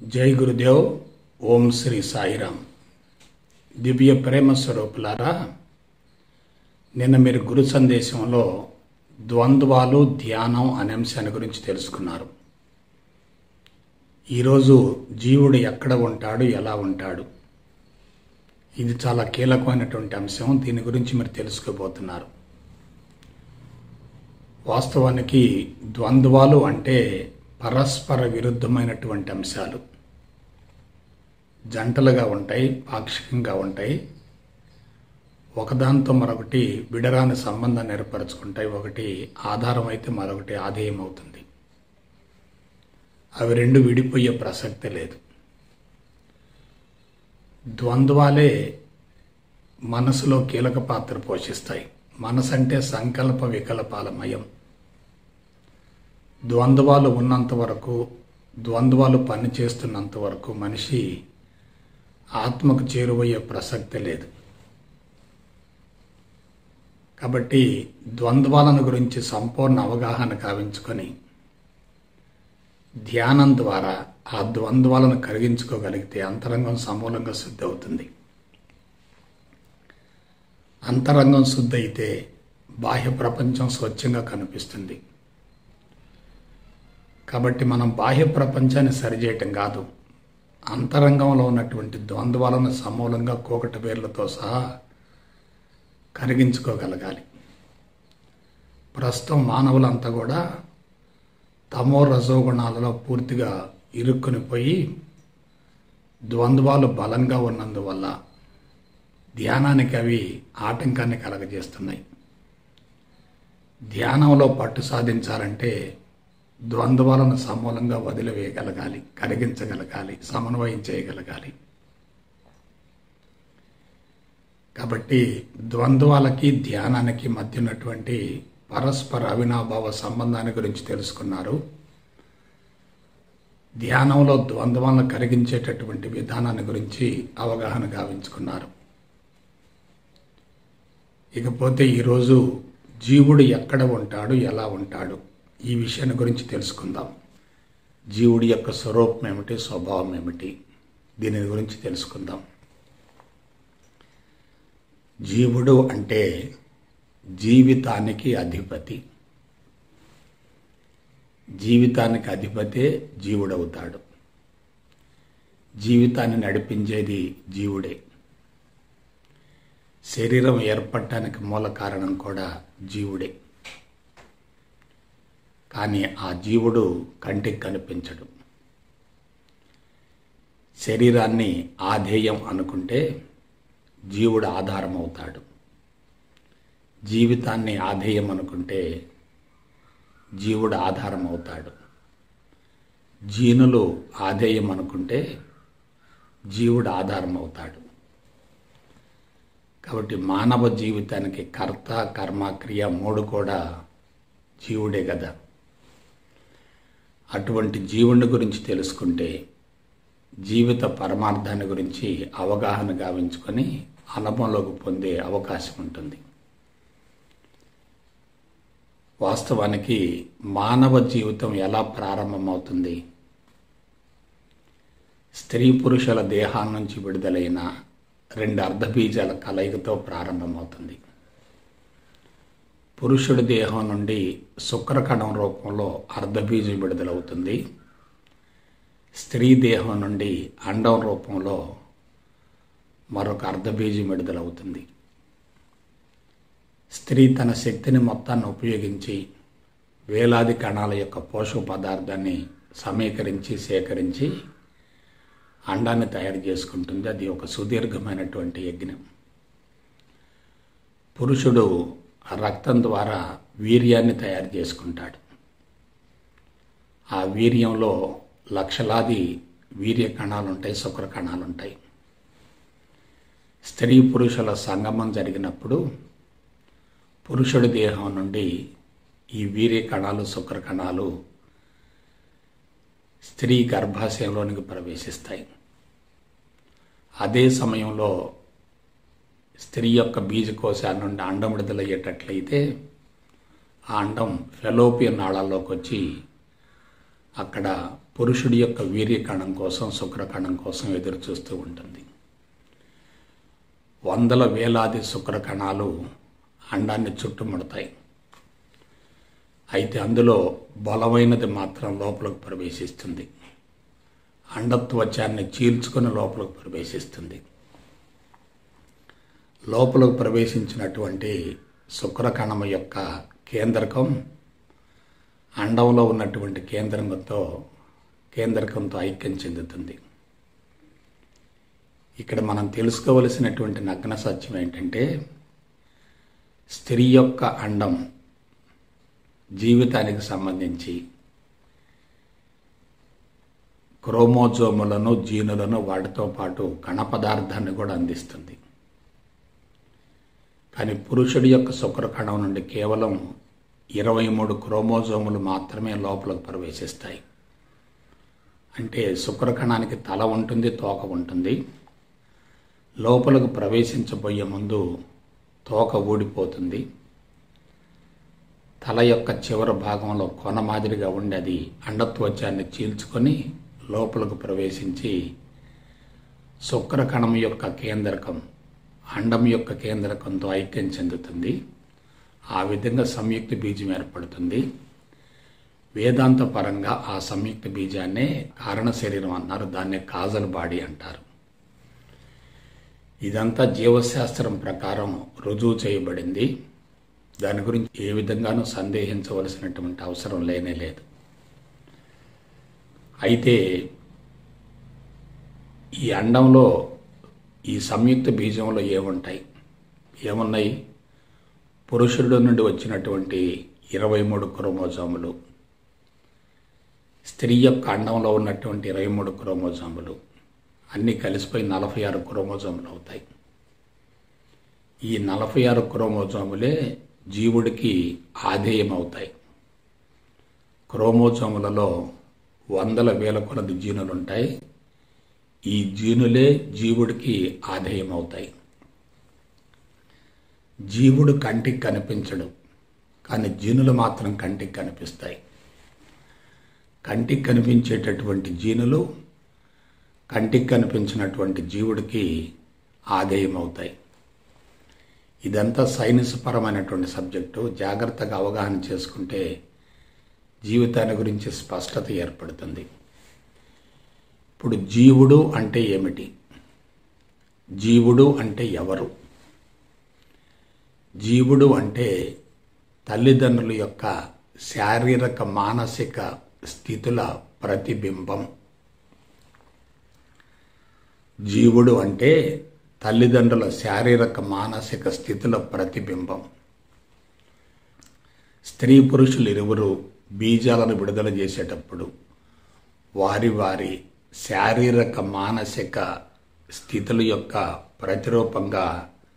జై గురుదేవ్ ఓం శ్రీ సాయిరామ్ దివ్య ప్రేమ స్వరూపులారా నిన్న మీరు గురు సందేశంలో ద్వంద్వాలు ధ్యానం అనే అంశాన్ని గురించి తెలుసుకున్నారు ఈరోజు జీవుడు ఎక్కడ ఉంటాడు ఎలా ఉంటాడు ఇది చాలా కీలకమైనటువంటి అంశం దీని గురించి మీరు తెలుసుకోబోతున్నారు వాస్తవానికి ద్వంద్వాలు అంటే పరస్పర విరుద్ధమైనటువంటి అంశాలు జంటలుగా ఉంటాయి పాక్షికంగా ఉంటాయి ఒకదాంతో మరొకటి విడరాని సంబంధాన్ని ఏర్పరచుకుంటాయి ఒకటి ఆధారం అయితే మరొకటి ఆధేయం అవుతుంది అవి రెండు విడిపోయే ప్రసక్తి లేదు ద్వంద్వాలే మనసులో కీలక పాత్ర పోషిస్తాయి మనసు అంటే సంకల్ప వికల్పాల మయం ద్వంద్వాలు ఉన్నంత వరకు ద్వంద్వాలు పనిచేస్తున్నంత వరకు మనిషి ఆత్మకు చేరువయ్యే ప్రసక్తి లేదు కాబట్టి ద్వంద్వాలను గురించి సంపూర్ణ అవగాహన కావించుకొని ధ్యానం ద్వారా ఆ ద్వంద్వాలను కరిగించుకోగలిగితే అంతరంగం సమూలంగా శుద్ధి అవుతుంది అంతరంగం శుద్ధి అయితే బాహ్య ప్రపంచం స్వచ్ఛంగా కనిపిస్తుంది కాబట్టి మనం బాహ్య ప్రపంచాన్ని సరిచేయటం కాదు అంతరంగంలో ఉన్నటువంటి ద్వంద్వాలను సమూలంగా కోకటి పేర్లతో సహా కరిగించుకోగలగాలి ప్రస్తుతం మానవులంతా కూడా తమో రజోగుణాలలో పూర్తిగా ఇరుక్కుని పోయి ద్వంద్వాలు బలంగా ఉన్నందువల్ల ధ్యానానికి అవి ఆటంకాన్ని కలగజేస్తున్నాయి ధ్యానంలో పట్టు సాధించాలంటే ద్వంద్వాలను సమూలంగా వదిలివేయగలగాలి కరిగించగలగాలి సమన్వయం చేయగలగాలి కాబట్టి ద్వంద్వాలకి ధ్యానానికి మధ్య ఉన్నటువంటి పరస్పర అవినాభావ సంబంధాన్ని గురించి తెలుసుకున్నారు ధ్యానంలో ద్వంద్వాలను కరిగించేటటువంటి విధానాన్ని గురించి అవగాహన గావించుకున్నారు ఇకపోతే ఈరోజు జీవుడు ఎక్కడ ఉంటాడు ఎలా ఉంటాడు ఈ విషయాన్ని గురించి తెలుసుకుందాం జీవుడి యొక్క స్వరూపం ఏమిటి స్వభావం ఏమిటి దీని గురించి తెలుసుకుందాం జీవుడు అంటే జీవితానికి అధిపతి జీవితానికి అధిపతే జీవుడవుతాడు జీవితాన్ని నడిపించేది జీవుడే శరీరం ఏర్పడటానికి మూల కారణం కూడా జీవుడే కానీ ఆ జీవుడు కంటికి కనిపించడు శరీరాన్ని ఆధేయం అనుకుంటే జీవుడు ఆధారం అవుతాడు జీవితాన్ని ఆధేయం అనుకుంటే జీవుడు ఆధారం అవుతాడు జీనులు ఆధేయం అనుకుంటే జీవుడు ఆధారం అవుతాడు కాబట్టి మానవ జీవితానికి కర్త కర్మ క్రియ మూడు కూడా జీవుడే కదా అటువంటి జీవుని గురించి తెలుసుకుంటే జీవిత పరమార్థాన్ని గురించి అవగాహన గావించుకొని అనుభవంలోకి పొందే అవకాశం ఉంటుంది వాస్తవానికి మానవ జీవితం ఎలా ప్రారంభమవుతుంది స్త్రీ పురుషుల దేహాల నుంచి విడుదలైన రెండు అర్ధబీజాల కలయికతో ప్రారంభమవుతుంది పురుషుడి దేహం నుండి శుక్రకణం రూపంలో అర్ధబీజం విడుదలవుతుంది స్త్రీ దేహం నుండి అండం రూపంలో మరొక అర్ధబీజం విడుదలవుతుంది స్త్రీ తన శక్తిని మొత్తాన్ని ఉపయోగించి వేలాది కణాల యొక్క పోషక పదార్థాన్ని సమీకరించి సేకరించి అండాన్ని తయారు చేసుకుంటుంది అది ఒక సుదీర్ఘమైనటువంటి యజ్ఞం పురుషుడు రక్తం ద్వారా వీర్యాన్ని తయారు చేసుకుంటాడు ఆ వీర్యంలో లక్షలాది వీర్య కణాలు ఉంటాయి శుక్ర కణాలు ఉంటాయి స్త్రీ పురుషుల సంగమం జరిగినప్పుడు పురుషుడి దేహం నుండి ఈ వీర్య కణాలు శుక్ర కణాలు స్త్రీ గర్భాశయంలోనికి ప్రవేశిస్తాయి అదే సమయంలో స్త్రీ యొక్క బీజకోశాల నుండి అండం విడుదలయ్యేటట్లయితే ఆ అండం ఫెలోపియన్ నాళాల్లోకి వచ్చి అక్కడ పురుషుడి యొక్క వీర్యకణం కోసం శుక్రకణం కోసం ఎదురు చూస్తూ ఉంటుంది వందల వేలాది శుక్రకణాలు అండాన్ని చుట్టుముడతాయి అయితే అందులో బలమైనది మాత్రం లోపలికి ప్రవేశిస్తుంది అండత్వచాన్ని చీల్చుకొని లోపలికి ప్రవేశిస్తుంది లోపలికి ప్రవేశించినటువంటి శుక్రకణము యొక్క కేంద్రకం అండంలో ఉన్నటువంటి కేంద్రంతో కేంద్రకంతో ఐక్యం చెందుతుంది ఇక్కడ మనం తెలుసుకోవలసినటువంటి నగ్న సత్యం ఏంటంటే స్త్రీ యొక్క అండం జీవితానికి సంబంధించి క్రోమోజోములను జీనులను వాటితో పాటు కణ పదార్థాన్ని కూడా అందిస్తుంది కానీ పురుషుడి యొక్క శుక్రకణం నుండి కేవలం ఇరవై మూడు క్రోమోజోములు మాత్రమే లోపలికి ప్రవేశిస్తాయి అంటే శుక్రకణానికి తల ఉంటుంది తోక ఉంటుంది లోపలకు ప్రవేశించబోయే ముందు తోక ఊడిపోతుంది తల యొక్క చివరి భాగంలో కొన మాదిరిగా ఉండి అది అండత్వచాన్ని చీల్చుకొని లోపలకు ప్రవేశించి శుక్రకణం యొక్క కేంద్రకం అండం యొక్క కేంద్రకంతో ఐక్యం చెందుతుంది ఆ విధంగా సంయుక్త బీజం ఏర్పడుతుంది వేదాంత పరంగా ఆ సంయుక్త బీజాన్నే కారణ శరీరం అన్నారు దాన్నే కాజల్ బాడీ అంటారు ఇదంతా జీవశాస్త్రం ప్రకారం రుజువు చేయబడింది దాని గురించి ఏ విధంగానూ సందేహించవలసినటువంటి అవసరం లేనే లేదు అయితే ఈ అండంలో ఈ సంయుక్త బీజంలో ఏముంటాయి ఏమున్నాయి పురుషుడు నుండి వచ్చినటువంటి ఇరవై మూడు క్రోమోజోములు స్త్రీ యొక్క అండంలో ఉన్నటువంటి ఇరవై మూడు క్రోమోజోములు అన్నీ కలిసిపోయి నలభై ఆరు క్రోమోజోములు అవుతాయి ఈ నలభై ఆరు క్రోమోజోములే జీవుడికి ఆధేయం అవుతాయి క్రోమోజోములలో వందల వేల కొలది జీనులు ఉంటాయి ఈ జీనులే జీవుడికి ఆధేయం అవుతాయి జీవుడు కంటికి కనిపించడు కానీ జీనులు మాత్రం కంటికి కనిపిస్తాయి కంటికి కనిపించేటటువంటి జీనులు కంటికి కనిపించినటువంటి జీవుడికి ఆధేయం అవుతాయి ఇదంతా సైన్స్ పరమైనటువంటి సబ్జెక్టు జాగ్రత్తగా అవగాహన చేసుకుంటే జీవితాన్ని గురించి స్పష్టత ఏర్పడుతుంది ఇప్పుడు జీవుడు అంటే ఏమిటి జీవుడు అంటే ఎవరు జీవుడు అంటే తల్లిదండ్రుల యొక్క శారీరక మానసిక స్థితుల ప్రతిబింబం జీవుడు అంటే తల్లిదండ్రుల శారీరక మానసిక స్థితుల ప్రతిబింబం స్త్రీ పురుషులు ఇరువురు బీజాలను విడుదల చేసేటప్పుడు వారి వారి శారీరక మానసిక స్థితుల యొక్క ప్రతిరూపంగా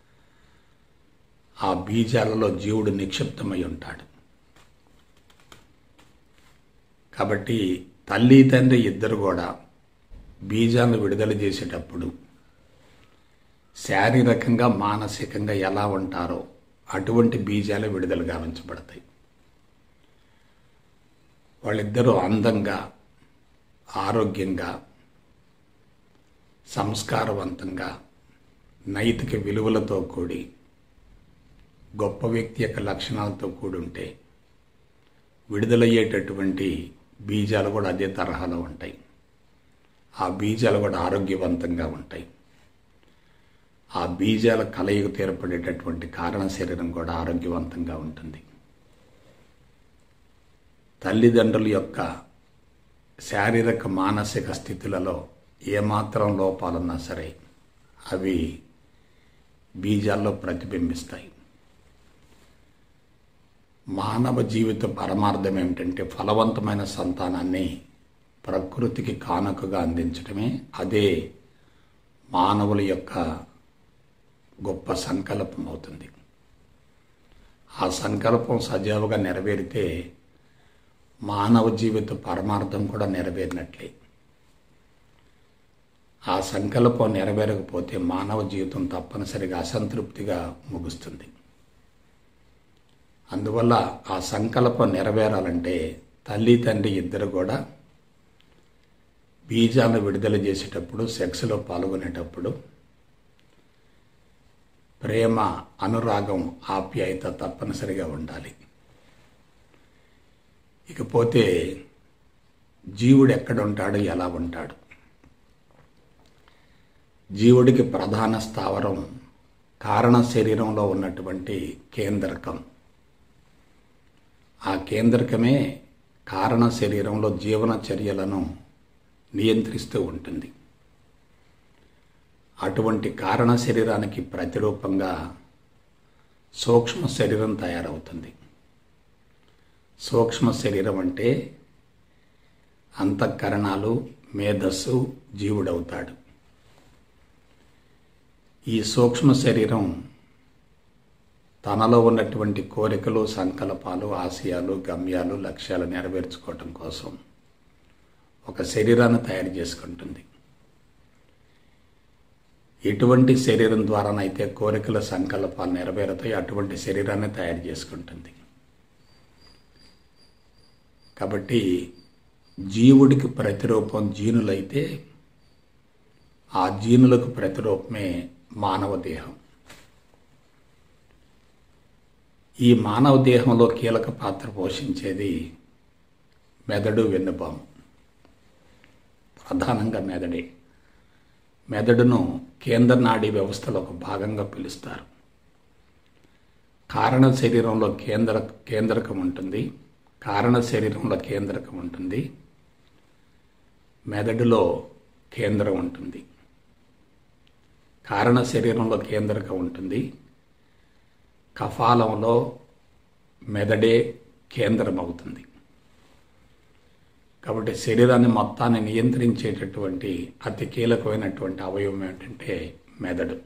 ఆ బీజాలలో జీవుడు నిక్షిప్తమై ఉంటాడు కాబట్టి తల్లి తండ్రి ఇద్దరు కూడా బీజాలను విడుదల చేసేటప్పుడు శారీరకంగా మానసికంగా ఎలా ఉంటారో అటువంటి బీజాలు విడుదల గావించబడతాయి వాళ్ళిద్దరూ అందంగా ఆరోగ్యంగా సంస్కారవంతంగా నైతిక విలువలతో కూడి గొప్ప వ్యక్తి యొక్క లక్షణాలతో కూడి ఉంటే విడుదలయ్యేటటువంటి బీజాలు కూడా అదే తరహాలో ఉంటాయి ఆ బీజాలు కూడా ఆరోగ్యవంతంగా ఉంటాయి ఆ బీజాల కలయిక తీరపడేటటువంటి కారణ శరీరం కూడా ఆరోగ్యవంతంగా ఉంటుంది తల్లిదండ్రుల యొక్క శారీరక మానసిక స్థితులలో ఏమాత్రం లోపాలున్నా సరే అవి బీజాల్లో ప్రతిబింబిస్తాయి మానవ జీవిత పరమార్థం ఏమిటంటే ఫలవంతమైన సంతానాన్ని ప్రకృతికి కానుకగా అందించడమే అదే మానవుల యొక్క గొప్ప సంకల్పం అవుతుంది ఆ సంకల్పం సజావుగా నెరవేరితే మానవ జీవిత పరమార్థం కూడా నెరవేరినట్లే ఆ సంకల్పం నెరవేరకపోతే మానవ జీవితం తప్పనిసరిగా అసంతృప్తిగా ముగుస్తుంది అందువల్ల ఆ సంకల్పం నెరవేరాలంటే తల్లి తండ్రి ఇద్దరు కూడా బీజాలను విడుదల చేసేటప్పుడు సెక్స్లో పాల్గొనేటప్పుడు ప్రేమ అనురాగం ఆప్యాయత తప్పనిసరిగా ఉండాలి ఇకపోతే జీవుడు ఎక్కడ ఉంటాడు ఎలా ఉంటాడు జీవుడికి ప్రధాన స్థావరం కారణ శరీరంలో ఉన్నటువంటి కేంద్రకం ఆ కేంద్రకమే కారణ శరీరంలో జీవన చర్యలను నియంత్రిస్తూ ఉంటుంది అటువంటి కారణ శరీరానికి ప్రతిరూపంగా సూక్ష్మ శరీరం తయారవుతుంది సూక్ష్మ శరీరం అంటే అంతఃకరణాలు మేధస్సు జీవుడవుతాడు ఈ సూక్ష్మ శరీరం తనలో ఉన్నటువంటి కోరికలు సంకల్పాలు ఆశయాలు గమ్యాలు లక్ష్యాలు నెరవేర్చుకోవటం కోసం ఒక శరీరాన్ని తయారు చేసుకుంటుంది ఎటువంటి శరీరం ద్వారానైతే కోరికల సంకల్పాలు నెరవేరుతాయి అటువంటి శరీరాన్ని తయారు చేసుకుంటుంది కాబట్టి జీవుడికి ప్రతిరూపం జీనులైతే ఆ జీనులకు ప్రతిరూపమే మానవ దేహం ఈ మానవ దేహంలో కీలక పాత్ర పోషించేది మెదడు వెన్నుపాము ప్రధానంగా మెదడే మెదడును కేంద్ర నాడీ వ్యవస్థలో ఒక భాగంగా పిలుస్తారు కారణ శరీరంలో కేంద్ర కేంద్రకం ఉంటుంది కారణ శరీరంలో కేంద్రకం ఉంటుంది మెదడులో కేంద్రం ఉంటుంది కారణ శరీరంలో కేంద్రకం ఉంటుంది కఫాలంలో మెదడే కేంద్రం అవుతుంది కాబట్టి శరీరాన్ని మొత్తాన్ని నియంత్రించేటటువంటి అతి కీలకమైనటువంటి అవయవం ఏంటంటే మెదడు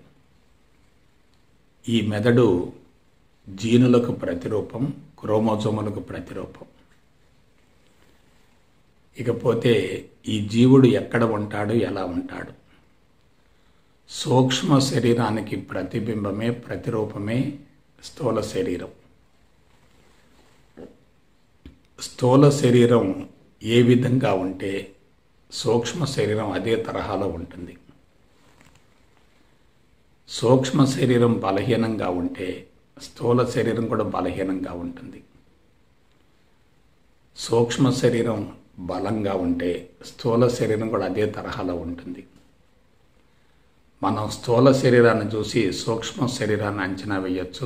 ఈ మెదడు జీనులకు ప్రతిరూపం క్రోమోజోములకు ప్రతిరూపం ఇకపోతే ఈ జీవుడు ఎక్కడ ఉంటాడు ఎలా ఉంటాడు సూక్ష్మ శరీరానికి ప్రతిబింబమే ప్రతిరూపమే స్థూల శరీరం స్థూల శరీరం ఏ విధంగా ఉంటే సూక్ష్మ శరీరం అదే తరహాలో ఉంటుంది సూక్ష్మ శరీరం బలహీనంగా ఉంటే స్థూల శరీరం కూడా బలహీనంగా ఉంటుంది సూక్ష్మ శరీరం బలంగా ఉంటే స్థూల శరీరం కూడా అదే తరహాలో ఉంటుంది మనం స్థూల శరీరాన్ని చూసి సూక్ష్మ శరీరాన్ని అంచనా వేయచ్చు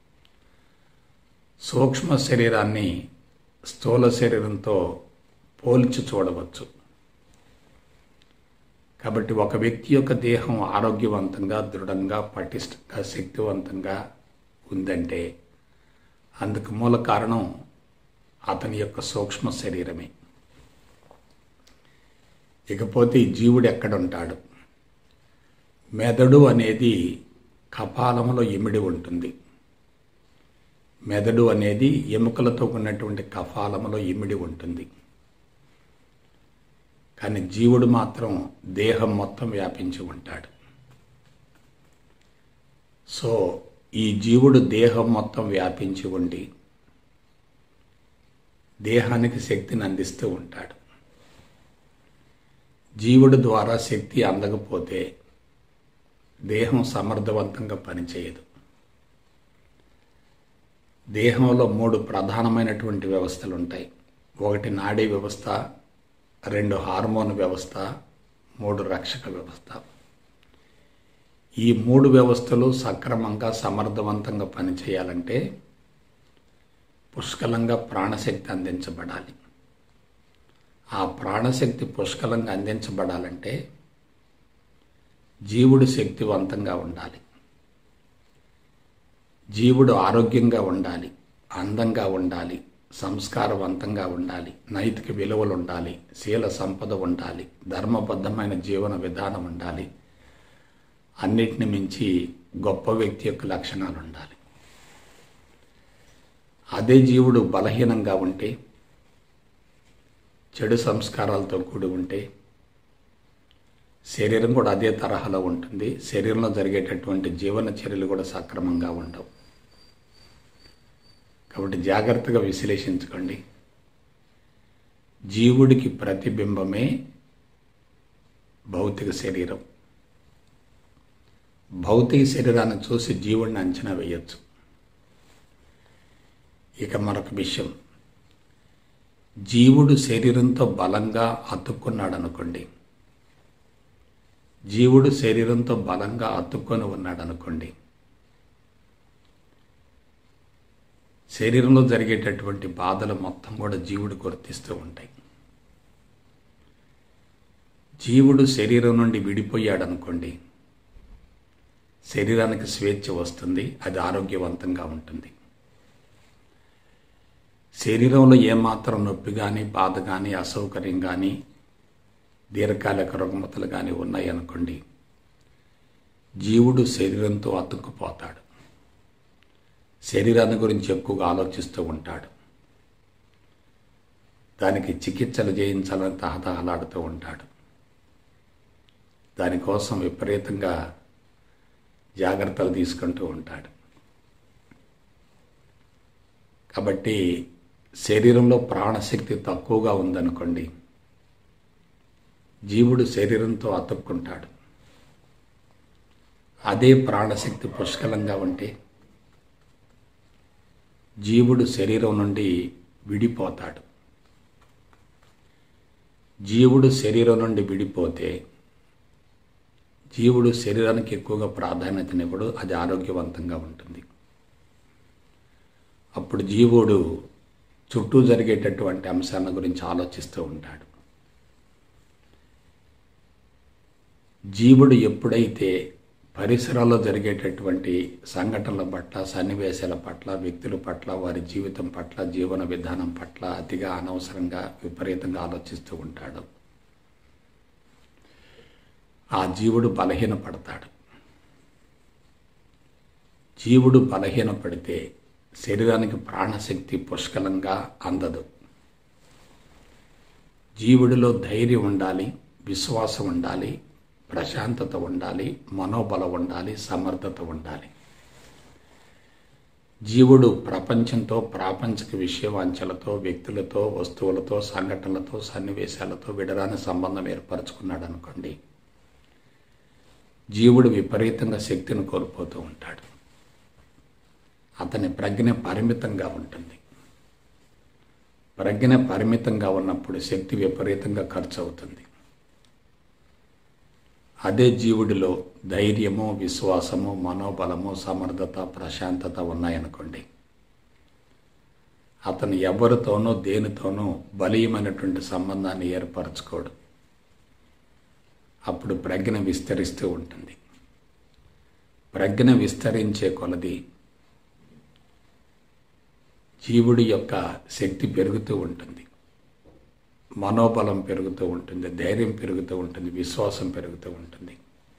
సూక్ష్మ శరీరాన్ని స్థూల శరీరంతో పోల్చి చూడవచ్చు కాబట్టి ఒక వ్యక్తి యొక్క దేహం ఆరోగ్యవంతంగా దృఢంగా పటిష్టంగా శక్తివంతంగా ఉందంటే అందుకు మూల కారణం అతని యొక్క సూక్ష్మ శరీరమే ఇకపోతే ఈ జీవుడు ఎక్కడుంటాడు మెదడు అనేది కపాలములో ఇమిడి ఉంటుంది మెదడు అనేది ఎముకలతో ఉన్నటువంటి కపాలములో ఇమిడి ఉంటుంది కానీ జీవుడు మాత్రం దేహం మొత్తం వ్యాపించి ఉంటాడు సో ఈ జీవుడు దేహం మొత్తం వ్యాపించి ఉండి దేహానికి శక్తిని అందిస్తూ ఉంటాడు జీవుడు ద్వారా శక్తి అందకపోతే దేహం సమర్థవంతంగా పనిచేయదు దేహంలో మూడు ప్రధానమైనటువంటి వ్యవస్థలు ఉంటాయి ఒకటి నాడీ వ్యవస్థ రెండు హార్మోన్ వ్యవస్థ మూడు రక్షక వ్యవస్థ ఈ మూడు వ్యవస్థలు సక్రమంగా సమర్థవంతంగా పనిచేయాలంటే పుష్కలంగా ప్రాణశక్తి అందించబడాలి ఆ ప్రాణశక్తి పుష్కలంగా అందించబడాలంటే జీవుడు శక్తివంతంగా ఉండాలి జీవుడు ఆరోగ్యంగా ఉండాలి అందంగా ఉండాలి సంస్కారవంతంగా ఉండాలి నైతిక విలువలు ఉండాలి శీల సంపద ఉండాలి ధర్మబద్ధమైన జీవన విధానం ఉండాలి అన్నిటిని మించి గొప్ప వ్యక్తి యొక్క లక్షణాలు ఉండాలి అదే జీవుడు బలహీనంగా ఉంటే చెడు సంస్కారాలతో కూడి ఉంటే శరీరం కూడా అదే తరహాలో ఉంటుంది శరీరంలో జరిగేటటువంటి జీవన చర్యలు కూడా సక్రమంగా ఉండవు కాబట్టి జాగ్రత్తగా విశ్లేషించుకోండి జీవుడికి ప్రతిబింబమే భౌతిక శరీరం భౌతిక శరీరాన్ని చూసి జీవుడిని అంచనా వేయచ్చు ఇక మరొక విషయం జీవుడు శరీరంతో బలంగా అతుక్కున్నాడు అనుకోండి జీవుడు శరీరంతో బలంగా అతుక్కొని ఉన్నాడు అనుకోండి శరీరంలో జరిగేటటువంటి బాధలు మొత్తం కూడా జీవుడు గుర్తిస్తూ ఉంటాయి జీవుడు శరీరం నుండి విడిపోయాడు అనుకోండి శరీరానికి స్వేచ్ఛ వస్తుంది అది ఆరోగ్యవంతంగా ఉంటుంది శరీరంలో ఏమాత్రం నొప్పి కానీ బాధ కానీ అసౌకర్యం కానీ దీర్ఘకాలిక రుగ్మతలు కానీ ఉన్నాయి అనుకోండి జీవుడు శరీరంతో అతుక్కుపోతాడు శరీరాన్ని గురించి ఎక్కువగా ఆలోచిస్తూ ఉంటాడు దానికి చికిత్సలు చేయించాలని తహతహలాడుతూ ఉంటాడు దానికోసం విపరీతంగా జాగ్రత్తలు తీసుకుంటూ ఉంటాడు కాబట్టి శరీరంలో ప్రాణశక్తి తక్కువగా ఉందనుకోండి జీవుడు శరీరంతో అతుక్కుంటాడు అదే ప్రాణశక్తి పుష్కలంగా ఉంటే జీవుడు శరీరం నుండి విడిపోతాడు జీవుడు శరీరం నుండి విడిపోతే జీవుడు శరీరానికి ఎక్కువగా ప్రాధాన్యతనివ్వడు అది ఆరోగ్యవంతంగా ఉంటుంది అప్పుడు జీవుడు చుట్టూ జరిగేటటువంటి అంశాల గురించి ఆలోచిస్తూ ఉంటాడు జీవుడు ఎప్పుడైతే పరిసరాల్లో జరిగేటటువంటి సంఘటనల పట్ల సన్నివేశాల పట్ల వ్యక్తుల పట్ల వారి జీవితం పట్ల జీవన విధానం పట్ల అతిగా అనవసరంగా విపరీతంగా ఆలోచిస్తూ ఉంటాడు ఆ జీవుడు బలహీనపడతాడు జీవుడు బలహీనపడితే శరీరానికి ప్రాణశక్తి పుష్కలంగా అందదు జీవుడిలో ధైర్యం ఉండాలి విశ్వాసం ఉండాలి ప్రశాంతత ఉండాలి మనోబలం ఉండాలి సమర్థత ఉండాలి జీవుడు ప్రపంచంతో ప్రాపంచిక విషయవాంఛలతో వ్యక్తులతో వస్తువులతో సంఘటనలతో సన్నివేశాలతో విడరాని సంబంధం ఏర్పరచుకున్నాడు అనుకోండి జీవుడు విపరీతంగా శక్తిని కోల్పోతూ ఉంటాడు అతని ప్రజ్ఞ పరిమితంగా ఉంటుంది ప్రజ్ఞ పరిమితంగా ఉన్నప్పుడు శక్తి విపరీతంగా ఖర్చు అవుతుంది అదే జీవుడిలో ధైర్యము విశ్వాసము మనోబలము సమర్థత ప్రశాంతత ఉన్నాయనుకోండి అతను ఎవరితోనూ దేనితోనూ బలీయమైనటువంటి సంబంధాన్ని ఏర్పరచుకోడు అప్పుడు ప్రజ్ఞ విస్తరిస్తూ ఉంటుంది ప్రజ్ఞ విస్తరించే కొలది జీవుడి యొక్క శక్తి పెరుగుతూ ఉంటుంది మనోబలం పెరుగుతూ ఉంటుంది ధైర్యం పెరుగుతూ ఉంటుంది విశ్వాసం పెరుగుతూ ఉంటుంది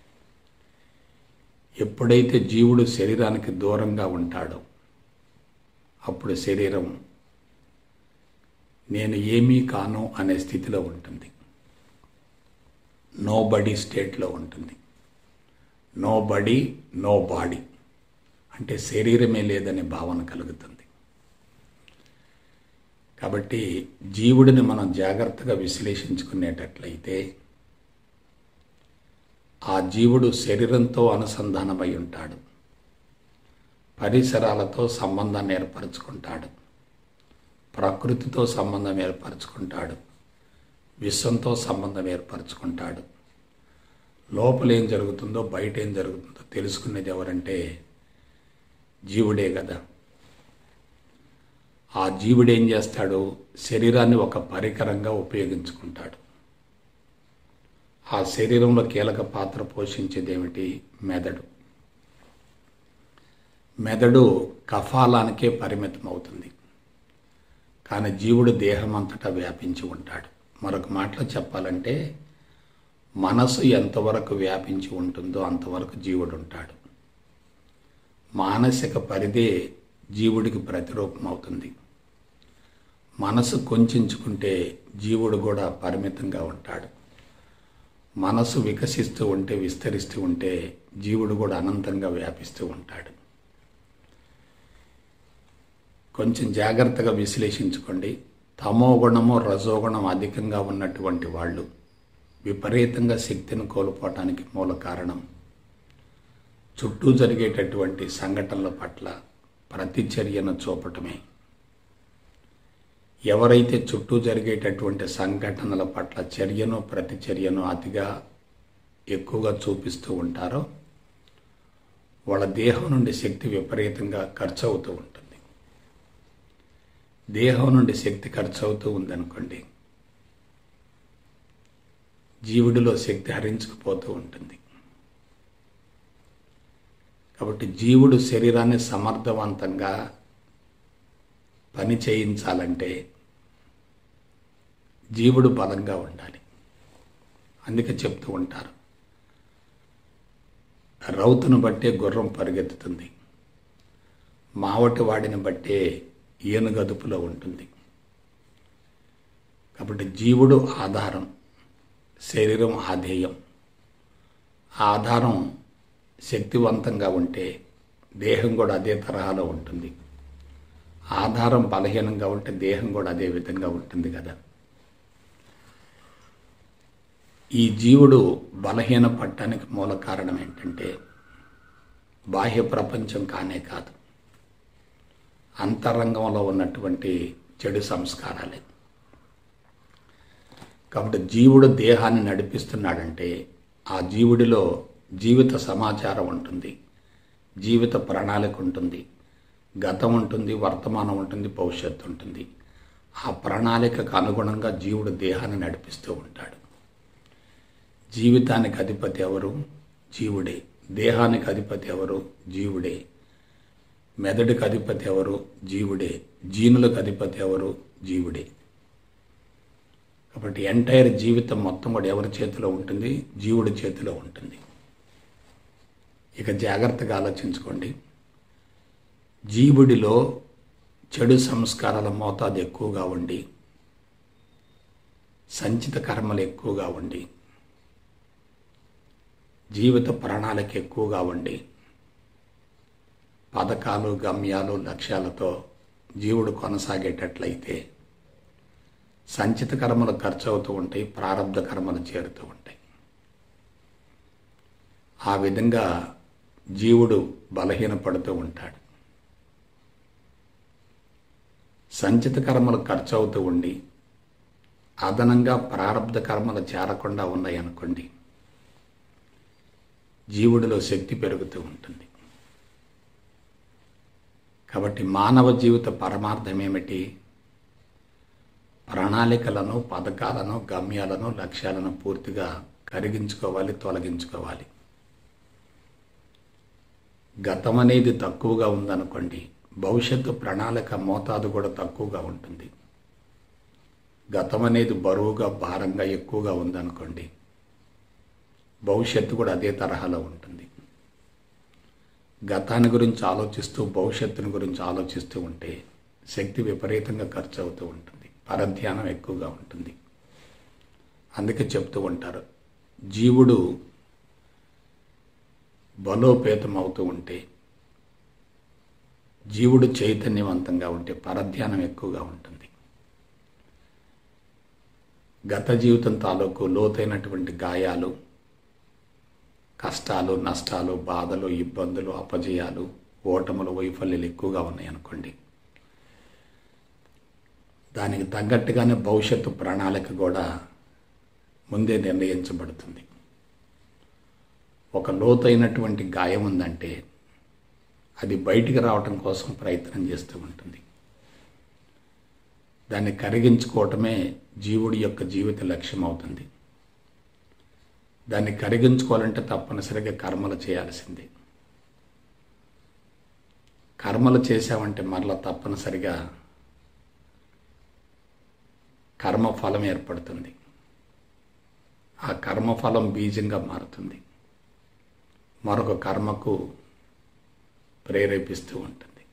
ఎప్పుడైతే జీవుడు శరీరానికి దూరంగా ఉంటాడో అప్పుడు శరీరం నేను ఏమీ కాను అనే స్థితిలో ఉంటుంది నో బడీ స్టేట్లో ఉంటుంది నో బడీ నో బాడీ అంటే శరీరమే లేదనే భావన కలుగుతుంది కాబట్టి జీవుడిని మనం జాగ్రత్తగా విశ్లేషించుకునేటట్లయితే ఆ జీవుడు శరీరంతో అనుసంధానమై ఉంటాడు పరిసరాలతో సంబంధాన్ని ఏర్పరచుకుంటాడు ప్రకృతితో సంబంధం ఏర్పరచుకుంటాడు విశ్వంతో సంబంధం ఏర్పరచుకుంటాడు లోపల ఏం జరుగుతుందో బయట ఏం జరుగుతుందో తెలుసుకునేది ఎవరంటే జీవుడే కదా ఆ జీవుడు ఏం చేస్తాడు శరీరాన్ని ఒక పరికరంగా ఉపయోగించుకుంటాడు ఆ శరీరంలో కీలక పాత్ర పోషించేది ఏమిటి మెదడు మెదడు కఫాలానికే పరిమితం అవుతుంది కానీ జీవుడు దేహం అంతటా వ్యాపించి ఉంటాడు మరొక మాటలో చెప్పాలంటే మనసు ఎంతవరకు వ్యాపించి ఉంటుందో అంతవరకు జీవుడు ఉంటాడు మానసిక పరిధే జీవుడికి ప్రతిరూపం అవుతుంది మనసు కొంచెంచుకుంటే జీవుడు కూడా పరిమితంగా ఉంటాడు మనసు వికసిస్తూ ఉంటే విస్తరిస్తూ ఉంటే జీవుడు కూడా అనంతంగా వ్యాపిస్తూ ఉంటాడు కొంచెం జాగ్రత్తగా విశ్లేషించుకోండి తమో గుణము రజోగుణం అధికంగా ఉన్నటువంటి వాళ్ళు విపరీతంగా శక్తిని కోల్పోవటానికి మూల కారణం చుట్టూ జరిగేటటువంటి సంఘటనల పట్ల ప్రతిచర్యను చూపటమే ఎవరైతే చుట్టూ జరిగేటటువంటి సంఘటనల పట్ల చర్యను ప్రతిచర్యను అతిగా ఎక్కువగా చూపిస్తూ ఉంటారో వాళ్ళ దేహం నుండి శక్తి విపరీతంగా ఖర్చు అవుతూ ఉంటుంది దేహం నుండి శక్తి ఖర్చు అవుతూ ఉందనుకోండి జీవుడిలో శక్తి హరించుకుపోతూ ఉంటుంది కాబట్టి జీవుడు శరీరాన్ని సమర్థవంతంగా పని చేయించాలంటే జీవుడు బలంగా ఉండాలి అందుకే చెప్తూ ఉంటారు రౌతును బట్టే గుర్రం పరిగెత్తుతుంది మావటి వాడిని బట్టే ఏనుగదుపులో ఉంటుంది కాబట్టి జీవుడు ఆధారం శరీరం ఆధేయం ఆ ఆధారం శక్తివంతంగా ఉంటే దేహం కూడా అదే తరహాలో ఉంటుంది ఆధారం బలహీనంగా ఉంటే దేహం కూడా అదే విధంగా ఉంటుంది కదా ఈ జీవుడు బలహీన పట్టడానికి మూల కారణం ఏంటంటే బాహ్య ప్రపంచం కానే కాదు అంతరంగంలో ఉన్నటువంటి చెడు సంస్కారాలే కాబట్టి జీవుడు దేహాన్ని నడిపిస్తున్నాడంటే ఆ జీవుడిలో జీవిత సమాచారం ఉంటుంది జీవిత ప్రణాళిక ఉంటుంది గతం ఉంటుంది వర్తమానం ఉంటుంది భవిష్యత్తు ఉంటుంది ఆ ప్రణాళికకు అనుగుణంగా జీవుడు దేహాన్ని నడిపిస్తూ ఉంటాడు జీవితానికి అధిపతి ఎవరు జీవుడే దేహానికి అధిపతి ఎవరు జీవుడే మెదడుకి అధిపతి ఎవరు జీవుడే జీనులకు అధిపతి ఎవరు జీవుడే కాబట్టి ఎంటైర్ జీవితం మొత్తం కూడా ఎవరి చేతిలో ఉంటుంది జీవుడి చేతిలో ఉంటుంది ఇక జాగ్రత్తగా ఆలోచించుకోండి జీవుడిలో చెడు సంస్కారాల మోతాదు ఎక్కువగా ఉండి సంచిత కర్మలు ఎక్కువగా ఉండి జీవిత ప్రణాళిక ఎక్కువగా ఉండి పథకాలు గమ్యాలు లక్ష్యాలతో జీవుడు కొనసాగేటట్లయితే సంచిత కర్మలు ఖర్చు అవుతూ ఉంటాయి ప్రారంభ కర్మలు చేరుతూ ఉంటాయి ఆ విధంగా జీవుడు బలహీనపడుతూ ఉంటాడు సంచిత కర్మలు ఖర్చు అవుతూ ఉండి అదనంగా ప్రారంధ కర్మలు చేరకుండా ఉన్నాయనుకోండి జీవుడిలో శక్తి పెరుగుతూ ఉంటుంది కాబట్టి మానవ జీవిత పరమార్థం ఏమిటి ప్రణాళికలను పథకాలను గమ్యాలను లక్ష్యాలను పూర్తిగా కరిగించుకోవాలి తొలగించుకోవాలి గతం అనేది తక్కువగా ఉందనుకోండి భవిష్యత్తు ప్రణాళిక మోతాదు కూడా తక్కువగా ఉంటుంది గతం అనేది బరువుగా భారంగా ఎక్కువగా ఉందనుకోండి భవిష్యత్తు కూడా అదే తరహాలో ఉంటుంది గతాన్ని గురించి ఆలోచిస్తూ భవిష్యత్తుని గురించి ఆలోచిస్తూ ఉంటే శక్తి విపరీతంగా ఖర్చు అవుతూ ఉంటుంది పరధ్యానం ఎక్కువగా ఉంటుంది అందుకే చెప్తూ ఉంటారు జీవుడు బలోపేతం అవుతూ ఉంటే జీవుడు చైతన్యవంతంగా ఉంటే పరధ్యానం ఎక్కువగా ఉంటుంది గత జీవితం తాలూకు లోతైనటువంటి గాయాలు కష్టాలు నష్టాలు బాధలు ఇబ్బందులు అపజయాలు ఓటములు వైఫల్యాలు ఎక్కువగా ఉన్నాయనుకోండి దానికి తగ్గట్టుగానే భవిష్యత్తు ప్రణాళిక కూడా ముందే నిర్ణయించబడుతుంది ఒక లోతైనటువంటి గాయం ఉందంటే అది బయటికి రావటం కోసం ప్రయత్నం చేస్తూ ఉంటుంది దాన్ని కరిగించుకోవటమే జీవుడి యొక్క జీవిత లక్ష్యం అవుతుంది దాన్ని కరిగించుకోవాలంటే తప్పనిసరిగా కర్మలు చేయాల్సిందే కర్మలు చేసామంటే మరలా తప్పనిసరిగా కర్మఫలం ఏర్పడుతుంది ఆ కర్మఫలం బీజంగా మారుతుంది మరొక కర్మకు ప్రేరేపిస్తూ ఉంటుంది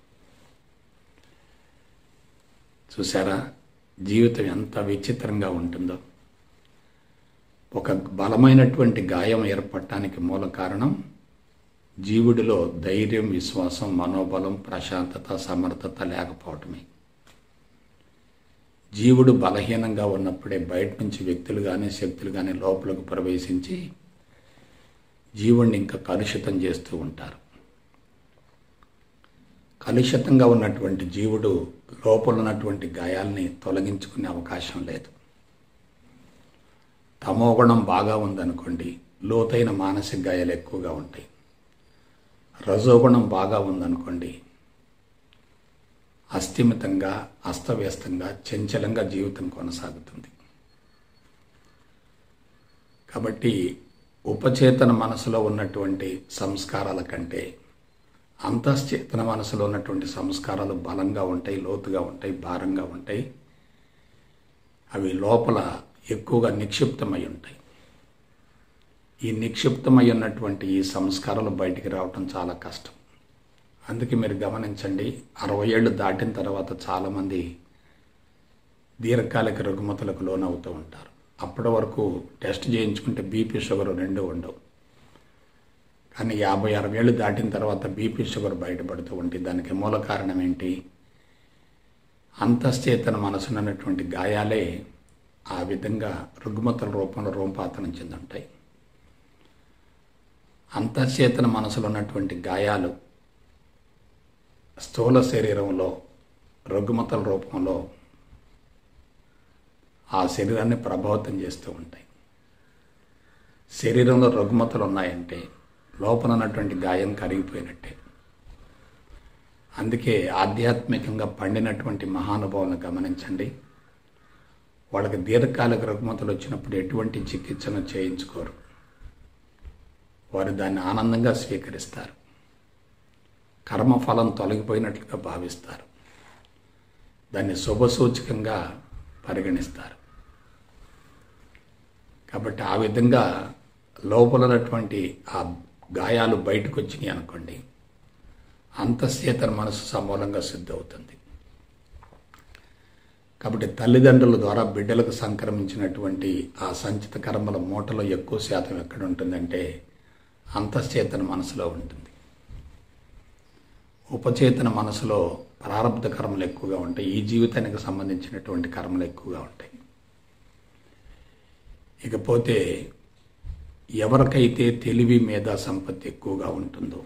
చూసారా జీవితం ఎంత విచిత్రంగా ఉంటుందో ఒక బలమైనటువంటి గాయం ఏర్పడటానికి మూల కారణం జీవుడిలో ధైర్యం విశ్వాసం మనోబలం ప్రశాంతత సమర్థత లేకపోవటమే జీవుడు బలహీనంగా ఉన్నప్పుడే బయట నుంచి వ్యక్తులు కానీ శక్తులు కానీ లోపలకు ప్రవేశించి జీవుణ్ణి ఇంకా కలుషితం చేస్తూ ఉంటారు కలుషితంగా ఉన్నటువంటి జీవుడు లోపల ఉన్నటువంటి గాయాల్ని తొలగించుకునే అవకాశం లేదు తమోగుణం బాగా ఉందనుకోండి లోతైన మానసిక గాయాలు ఎక్కువగా ఉంటాయి రజోగుణం బాగా ఉందనుకోండి అస్థిమితంగా అస్తవ్యస్తంగా చంచలంగా జీవితం కొనసాగుతుంది కాబట్టి ఉపచేతన మనసులో ఉన్నటువంటి సంస్కారాల కంటే అంతశ్చేతన మనసులో ఉన్నటువంటి సంస్కారాలు బలంగా ఉంటాయి లోతుగా ఉంటాయి భారంగా ఉంటాయి అవి లోపల ఎక్కువగా నిక్షిప్తమై ఉంటాయి ఈ నిక్షిప్తమై ఉన్నటువంటి ఈ సంస్కారాలు బయటికి రావటం చాలా కష్టం అందుకే మీరు గమనించండి అరవై ఏళ్ళు దాటిన తర్వాత చాలామంది దీర్ఘకాలిక రుగ్మతలకు లోనవుతూ ఉంటారు అప్పటి వరకు టెస్ట్ చేయించుకుంటే బీపీ షుగర్ రెండు ఉండవు కానీ యాభై అరవై ఏళ్ళు దాటిన తర్వాత బీపీ షుగర్ బయటపడుతూ ఉంటుంది దానికి మూల కారణం ఏంటి అంతశ్చేతన మనసునటువంటి గాయాలే ఆ విధంగా రుగ్మతల రూపంలో రూపాతనం చెందుంటాయి అంతశ్చేతన మనసులో ఉన్నటువంటి గాయాలు స్థూల శరీరంలో రుగ్మతల రూపంలో ఆ శరీరాన్ని ప్రభావితం చేస్తూ ఉంటాయి శరీరంలో రుగ్మతలు ఉన్నాయంటే లోపల ఉన్నటువంటి గాయం కరిగిపోయినట్టే అందుకే ఆధ్యాత్మికంగా పండినటువంటి మహానుభావులను గమనించండి వాళ్ళకి దీర్ఘకాలిక రుగ్మతలు వచ్చినప్పుడు ఎటువంటి చికిత్సను చేయించుకోరు వారు దాన్ని ఆనందంగా స్వీకరిస్తారు కర్మఫలం తొలగిపోయినట్లుగా భావిస్తారు దాన్ని శుభసూచకంగా పరిగణిస్తారు కాబట్టి ఆ విధంగా లోపల ఉన్నటువంటి ఆ గాయాలు బయటకు వచ్చినాయి అనుకోండి అంతశ్చేతన మనసు సమూలంగా సిద్ధవుతుంది కాబట్టి తల్లిదండ్రుల ద్వారా బిడ్డలకు సంక్రమించినటువంటి ఆ సంచిత కర్మల మూటలో ఎక్కువ శాతం ఎక్కడ ఉంటుందంటే అంతశ్చేతన మనసులో ఉంటుంది ఉపచేతన మనసులో ప్రారంభ కర్మలు ఎక్కువగా ఉంటాయి ఈ జీవితానికి సంబంధించినటువంటి కర్మలు ఎక్కువగా ఉంటాయి ఇకపోతే ఎవరికైతే తెలివి మేధా సంపత్తి ఎక్కువగా ఉంటుందో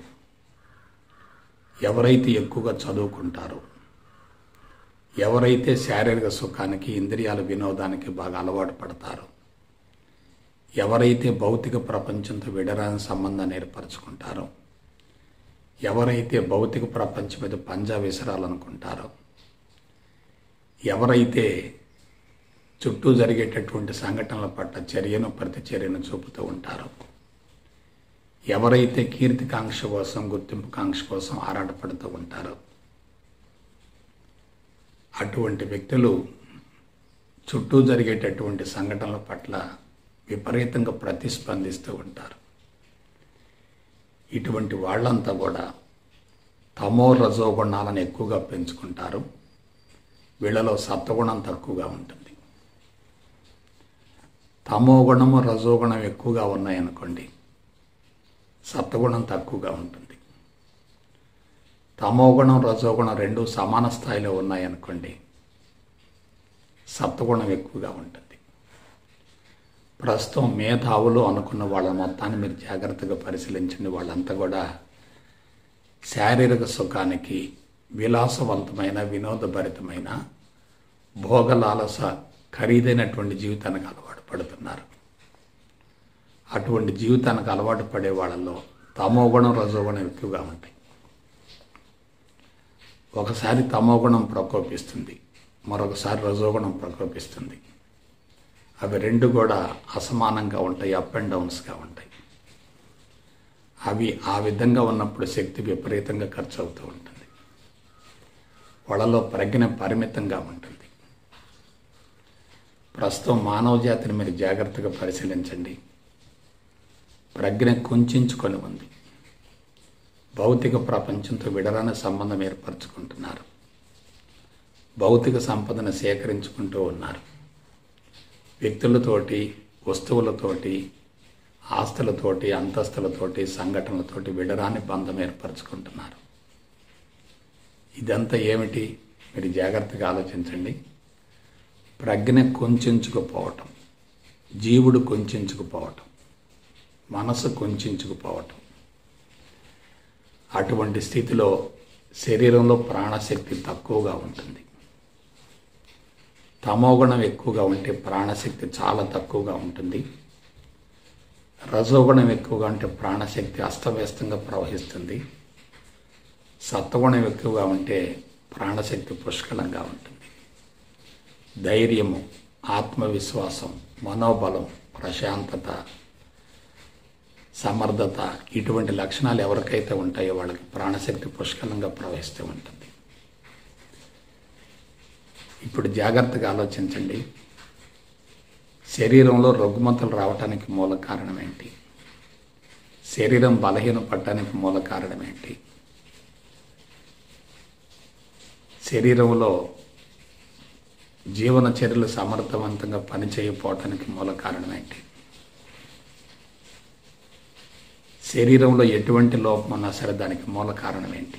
ఎవరైతే ఎక్కువగా చదువుకుంటారో ఎవరైతే శారీరక సుఖానికి ఇంద్రియాల వినోదానికి బాగా అలవాటు పడతారో ఎవరైతే భౌతిక ప్రపంచంతో విడరాని సంబంధాన్ని ఏర్పరచుకుంటారో ఎవరైతే భౌతిక ప్రపంచం మీద పంజా విసరాలనుకుంటారో ఎవరైతే చుట్టూ జరిగేటటువంటి సంఘటనల పట్ల చర్యను ప్రతిచర్యను చూపుతూ ఉంటారో ఎవరైతే కీర్తికాంక్ష కోసం గుర్తింపు కాంక్ష కోసం ఆరాటపడుతూ ఉంటారో అటువంటి వ్యక్తులు చుట్టూ జరిగేటటువంటి సంఘటనల పట్ల విపరీతంగా ప్రతిస్పందిస్తూ ఉంటారు ఇటువంటి వాళ్ళంతా కూడా తమో రజోగుణాలను ఎక్కువగా పెంచుకుంటారు వీళ్ళలో సత్వగుణం తక్కువగా ఉంటుంది తమో గుణము రజోగుణం ఎక్కువగా ఉన్నాయనుకోండి సత్వగుణం తక్కువగా ఉంటుంది తమోగుణం రజోగుణం రెండు సమాన స్థాయిలో ఉన్నాయనుకోండి సత్వగుణం ఎక్కువగా ఉంటుంది ప్రస్తుతం మేధావులు అనుకున్న వాళ్ళ మొత్తాన్ని మీరు జాగ్రత్తగా పరిశీలించండి వాళ్ళంతా కూడా శారీరక సుఖానికి విలాసవంతమైన వినోదభరితమైన భోగలాలస ఖరీదైనటువంటి జీవితానికి అలవాటు పడుతున్నారు అటువంటి జీవితానికి అలవాటు పడే వాళ్ళల్లో తమోగుణం రజోగుణం ఎక్కువగా ఉంటాయి ఒకసారి తమోగుణం ప్రకోపిస్తుంది మరొకసారి రజోగుణం ప్రకోపిస్తుంది అవి రెండు కూడా అసమానంగా ఉంటాయి అప్ అండ్ డౌన్స్గా ఉంటాయి అవి ఆ విధంగా ఉన్నప్పుడు శక్తి విపరీతంగా ఖర్చు అవుతూ ఉంటుంది వాళ్ళలో ప్రజ్ఞ పరిమితంగా ఉంటుంది ప్రస్తుతం మానవ జాతిని మీరు జాగ్రత్తగా పరిశీలించండి ప్రజ్ఞ కుంచుకొని ఉంది భౌతిక ప్రపంచంతో విడరాని సంబంధం ఏర్పరచుకుంటున్నారు భౌతిక సంపదను సేకరించుకుంటూ ఉన్నారు వ్యక్తులతోటి వస్తువులతోటి ఆస్తులతోటి అంతస్తులతోటి సంఘటనలతోటి విడరాని బంధం ఏర్పరచుకుంటున్నారు ఇదంతా ఏమిటి మీరు జాగ్రత్తగా ఆలోచించండి ప్రజ్ఞ కొంచెంచుకుపోవటం జీవుడు కొంచెంచుకుపోవటం మనసు కొంచెంచుకుపోవటం అటువంటి స్థితిలో శరీరంలో ప్రాణశక్తి తక్కువగా ఉంటుంది తమోగుణం ఎక్కువగా ఉంటే ప్రాణశక్తి చాలా తక్కువగా ఉంటుంది రజోగుణం ఎక్కువగా ఉంటే ప్రాణశక్తి అస్తవ్యస్తంగా ప్రవహిస్తుంది సత్వగుణం ఎక్కువగా ఉంటే ప్రాణశక్తి పుష్కలంగా ఉంటుంది ధైర్యము ఆత్మవిశ్వాసం మనోబలం ప్రశాంతత సమర్థత ఇటువంటి లక్షణాలు ఎవరికైతే ఉంటాయో వాళ్ళకి ప్రాణశక్తి పుష్కలంగా ప్రవహిస్తూ ఉంటుంది ఇప్పుడు జాగ్రత్తగా ఆలోచించండి శరీరంలో రుగ్మతలు రావటానికి మూల కారణం ఏంటి శరీరం బలహీన పడటానికి మూల కారణం ఏంటి శరీరంలో జీవన చర్యలు సమర్థవంతంగా పనిచేయకపోవటానికి మూల కారణం ఏంటి శరీరంలో ఎటువంటి లోపం ఉన్నా సరే దానికి మూల కారణం ఏంటి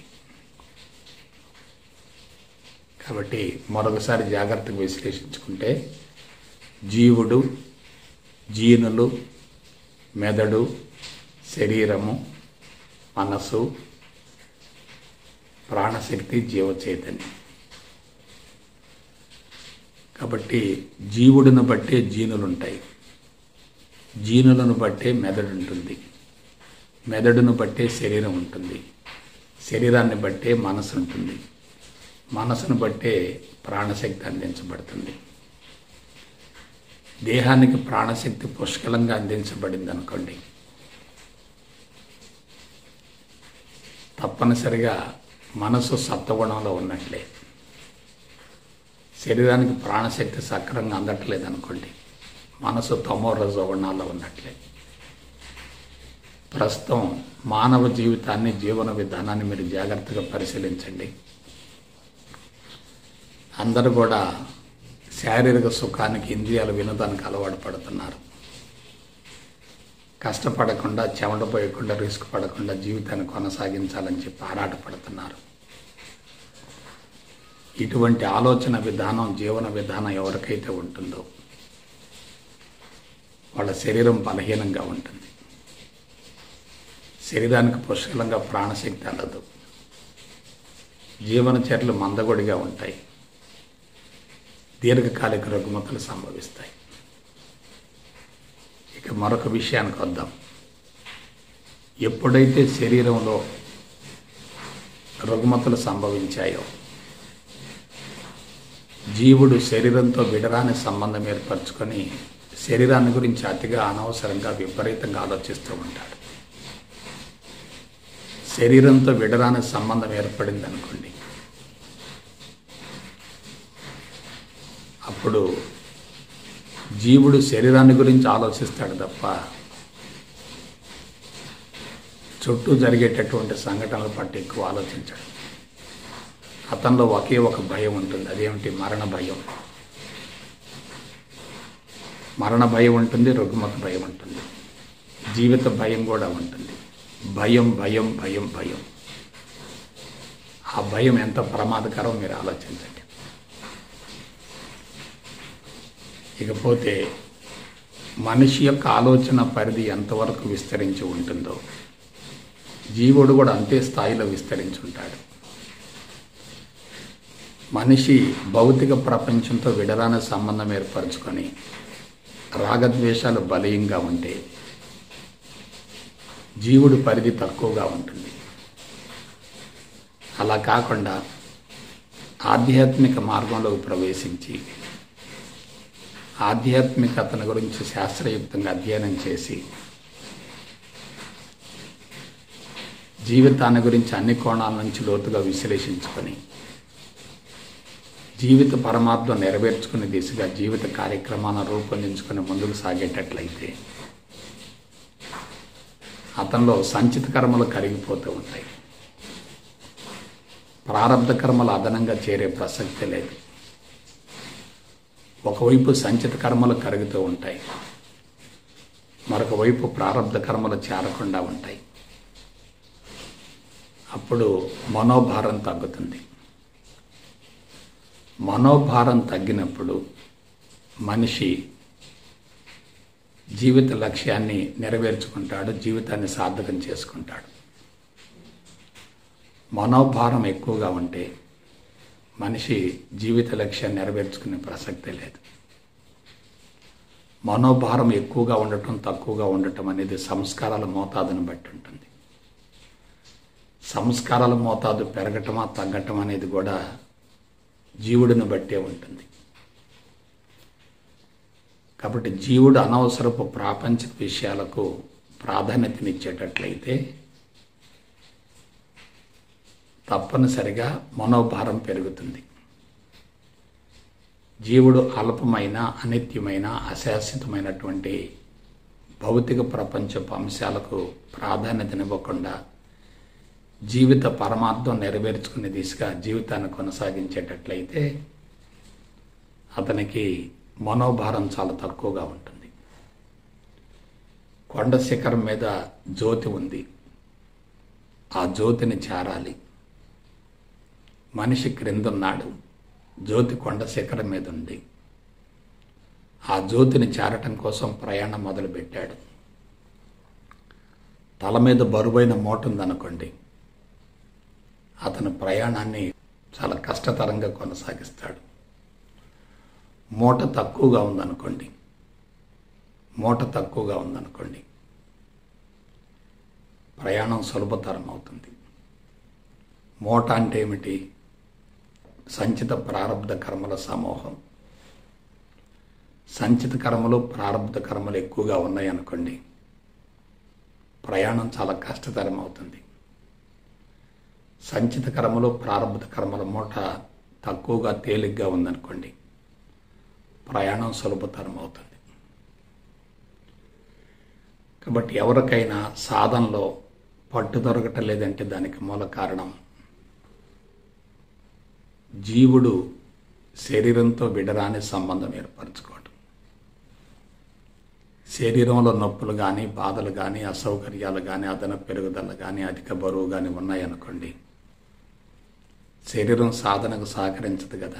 కాబట్టి మరొకసారి జాగ్రత్తగా విశ్లేషించుకుంటే జీవుడు జీనులు మెదడు శరీరము మనసు ప్రాణశక్తి జీవ చైతన్యం కాబట్టి జీవుడిని బట్టే జీనులు ఉంటాయి జీనులను బట్టే మెదడు ఉంటుంది మెదడును బట్టే శరీరం ఉంటుంది శరీరాన్ని బట్టే మనసు ఉంటుంది మనసును బట్టే ప్రాణశక్తి అందించబడుతుంది దేహానికి ప్రాణశక్తి పుష్కలంగా అందించబడింది అనుకోండి తప్పనిసరిగా మనసు సత్వగుణంలో ఉన్నట్లే శరీరానికి ప్రాణశక్తి సక్రంగా అందట్లేదు అనుకోండి మనసు తమో రజోగుణాల్లో ఉన్నట్లే ప్రస్తుతం మానవ జీవితాన్ని జీవన విధానాన్ని మీరు జాగ్రత్తగా పరిశీలించండి అందరూ కూడా శారీరక సుఖానికి ఇంద్రియాల వినోదానికి అలవాటు పడుతున్నారు కష్టపడకుండా చెమట పోయకుండా రిస్క్ పడకుండా జీవితాన్ని కొనసాగించాలని చెప్పి ఆరాటపడుతున్నారు ఇటువంటి ఆలోచన విధానం జీవన విధానం ఎవరికైతే ఉంటుందో వాళ్ళ శరీరం బలహీనంగా ఉంటుంది శరీరానికి పుష్కలంగా ప్రాణశక్తి అందదు జీవన చర్యలు మందగొడిగా ఉంటాయి దీర్ఘకాలిక రుగ్మతలు సంభవిస్తాయి ఇక మరొక విషయానికి వద్దాం ఎప్పుడైతే శరీరంలో రుగ్మతలు సంభవించాయో జీవుడు శరీరంతో విడరాని సంబంధం ఏర్పరచుకొని శరీరాన్ని గురించి అతిగా అనవసరంగా విపరీతంగా ఆలోచిస్తూ ఉంటాడు శరీరంతో విడరాని సంబంధం ఏర్పడింది అనుకోండి అప్పుడు జీవుడు శరీరాన్ని గురించి ఆలోచిస్తాడు తప్ప చుట్టూ జరిగేటటువంటి సంఘటనల పట్ల ఎక్కువ ఆలోచించాడు అతనిలో ఒకే ఒక భయం ఉంటుంది అదేమిటి మరణ భయం మరణ భయం ఉంటుంది రుగ్మత భయం ఉంటుంది జీవిత భయం కూడా ఉంటుంది భయం భయం భయం భయం ఆ భయం ఎంత ప్రమాదకరం మీరు ఆలోచించండి ఇకపోతే మనిషి యొక్క ఆలోచన పరిధి ఎంతవరకు విస్తరించి ఉంటుందో జీవుడు కూడా అంతే స్థాయిలో విస్తరించి ఉంటాడు మనిషి భౌతిక ప్రపంచంతో విడరాని సంబంధం ఏర్పరచుకొని రాగద్వేషాలు బలీయంగా ఉంటే జీవుడి పరిధి తక్కువగా ఉంటుంది అలా కాకుండా ఆధ్యాత్మిక మార్గంలోకి ప్రవేశించి ఆధ్యాత్మికతను గురించి శాస్త్రయుక్తంగా అధ్యయనం చేసి జీవితాన్ని గురించి అన్ని కోణాల నుంచి లోతుగా విశ్లేషించుకొని జీవిత పరమార్థం నెరవేర్చుకునే దిశగా జీవిత కార్యక్రమాలను రూపొందించుకొని ముందుకు సాగేటట్లయితే అతనిలో సంచిత కర్మలు కరిగిపోతూ ఉంటాయి ప్రారంధ కర్మలు అదనంగా చేరే ప్రసక్తి లేదు ఒకవైపు సంచిత కర్మలు కరుగుతూ ఉంటాయి మరొక వైపు ప్రారంధ కర్మలు చేరకుండా ఉంటాయి అప్పుడు మనోభారం తగ్గుతుంది మనోభారం తగ్గినప్పుడు మనిషి జీవిత లక్ష్యాన్ని నెరవేర్చుకుంటాడు జీవితాన్ని సార్థకం చేసుకుంటాడు మనోభారం ఎక్కువగా ఉంటే మనిషి జీవిత లక్ష్యాన్ని నెరవేర్చుకునే ప్రసక్తే లేదు మనోభారం ఎక్కువగా ఉండటం తక్కువగా ఉండటం అనేది సంస్కారాల మోతాదును బట్టి ఉంటుంది సంస్కారాల మోతాదు పెరగటమా తగ్గటం అనేది కూడా జీవుడిని బట్టే ఉంటుంది కాబట్టి జీవుడు అనవసరపు ప్రాపంచిక విషయాలకు ప్రాధాన్యతనిచ్చేటట్లయితే తప్పనిసరిగా మనోభారం పెరుగుతుంది జీవుడు అల్పమైన అనిత్యమైన అశాశ్వతమైనటువంటి భౌతిక ప్రపంచపు అంశాలకు ప్రాధాన్యతనివ్వకుండా జీవిత పరమార్థం నెరవేర్చుకునే దిశగా జీవితాన్ని కొనసాగించేటట్లయితే అతనికి మనోభారం చాలా తక్కువగా ఉంటుంది కొండ శిఖరం మీద జ్యోతి ఉంది ఆ జ్యోతిని చేరాలి మనిషి క్రిందున్నాడు జ్యోతి కొండ శిఖరం మీద ఉంది ఆ జ్యోతిని చేరటం కోసం ప్రయాణం మొదలుపెట్టాడు తల మీద బరువైన మూట ఉందనుకోండి అతను ప్రయాణాన్ని చాలా కష్టతరంగా కొనసాగిస్తాడు మూట తక్కువగా ఉందనుకోండి మూట తక్కువగా ఉందనుకోండి ప్రయాణం సులభతరం అవుతుంది మూట అంటే ఏమిటి సంచిత ప్రారంధ కర్మల సమూహం సంచిత కర్మలు ప్రారంధ కర్మలు ఎక్కువగా ఉన్నాయనుకోండి ప్రయాణం చాలా కష్టతరం అవుతుంది సంచిత కర్మలు ప్రారంభ కర్మల మూట తక్కువగా తేలిగ్గా ఉందనుకోండి ప్రయాణం సులభతరం అవుతుంది కాబట్టి ఎవరికైనా సాధనలో పట్టు దొరకటం లేదంటే దానికి మూల కారణం జీవుడు శరీరంతో విడరాని సంబంధం ఏర్పరచుకోవడం శరీరంలో నొప్పులు కానీ బాధలు కానీ అసౌకర్యాలు కానీ అదనపు పెరుగుదల కానీ అధిక బరువు కానీ ఉన్నాయనుకోండి శరీరం సాధనకు సహకరించదు కదా